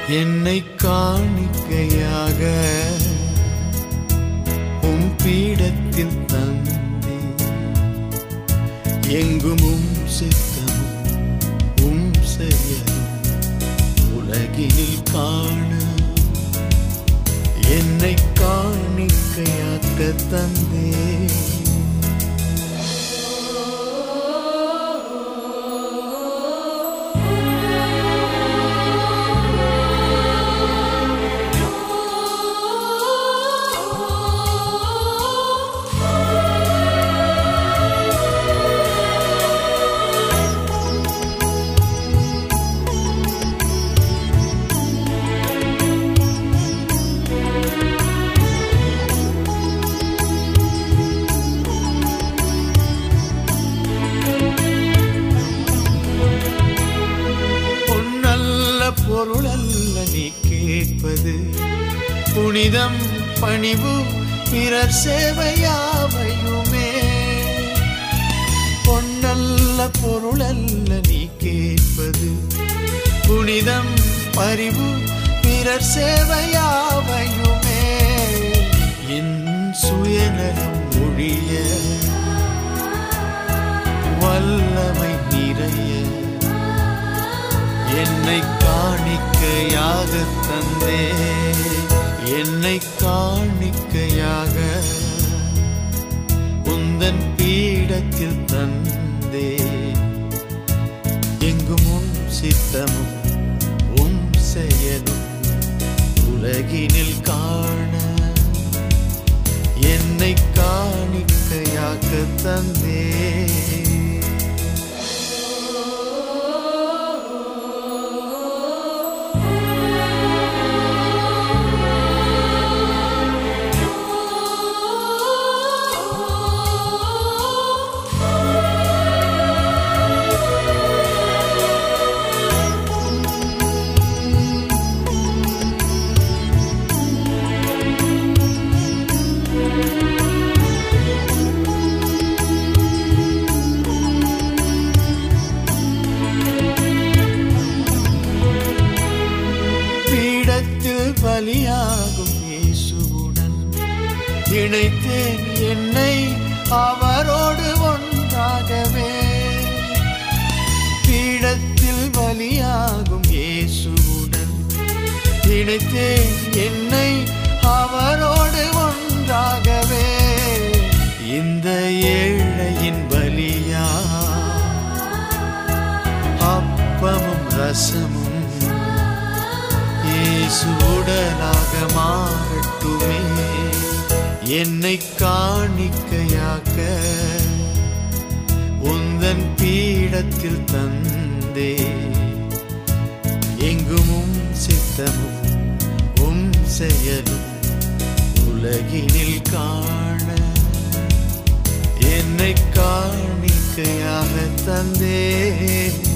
என்னை காணிக்கையாக உம் பீடத்தில் தந்தே எங்கும் உம் சித்தமும் உம் செயலும் உலகினில் காண என்னை காணிக்கையாக்க தந்தே பொன்னல்ல பொருளல்ல நீ கேட்பது புனிதம் பணிவு பிறர் சேவையாவையுமே பொன்னல்ல பொருளல்ல நீ கேட்பது புனிதம் பரிவு பிறர் சேவையாவையுமே என் சுயநலம் ஒழிய வல்லமை நிறைய என்னை காணிக்கையாக தந்தே என்னை காணிக்கையாக உந்தன் பீடத்தில் தந்தே எங்கும் உன் சித்தமும் உம் செயலும் உலகினில் காண என்னை காணிக்கையாக தந்தே பீடத்தில் பலியாகும் இயேசுவுடன் இணைத்தேன் என்னை அவரோடு ஒன்றாகவே பீடத்தில் பலியாகும் இயேசுவுடன் இணைத்தேன் என்னை அவரோடு ஒன்றாகவே இந்த ஏழையின் பலியா அப்பமும் ரசமும் இயேசு உடலாக மாறட்டுமே என்னை காணிக்கையாக்க உந்தன் பீடத்தில் தந்தே எங்கும் உம் சித்தமும் உம் செயலும் உலகினில் காண என்னை காணிக்கையாக தந்தே